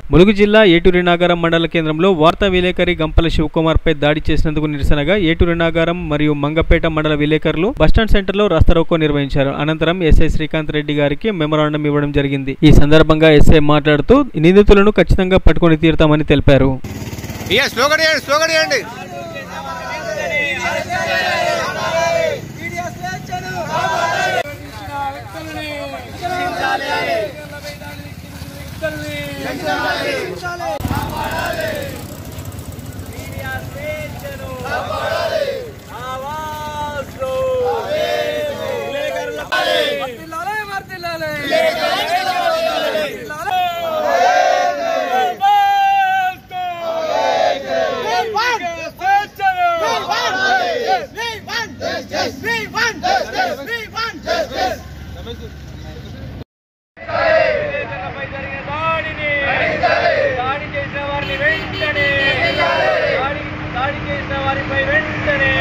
ములుగు జిల్లా ఏటూరి నాగారం మండల కేంద్రంలో వార్తా విలేకరి గంపల శివకుమార్పై దాడి చేసినందుకు నిరసనగా ఏటూరి నాగారం మరియు మంగపేట మండల విలేకరులు బస్టాండ్ సెంటర్లో రాస్తారోకో నిర్వహించారు అనంతరం ఎస్ఐ శ్రీకాంత్ రెడ్డి గారికి మెమరాండం ఇవ్వడం జరిగింది ఈ సందర్భంగా ఎస్ఐ మాట్లాడుతూ నిందితులను ఖచ్చితంగా పట్టుకొని తీరుతామని తెలిపారు ఇయ్య స్లోగా చేయండి స్లోగా చేయండి విలేకరులపై జరిగిన దాడిని దాడి చేసిన వారిని వెంటనే దాడి దాడి చేసిన వారిపై వెంటనే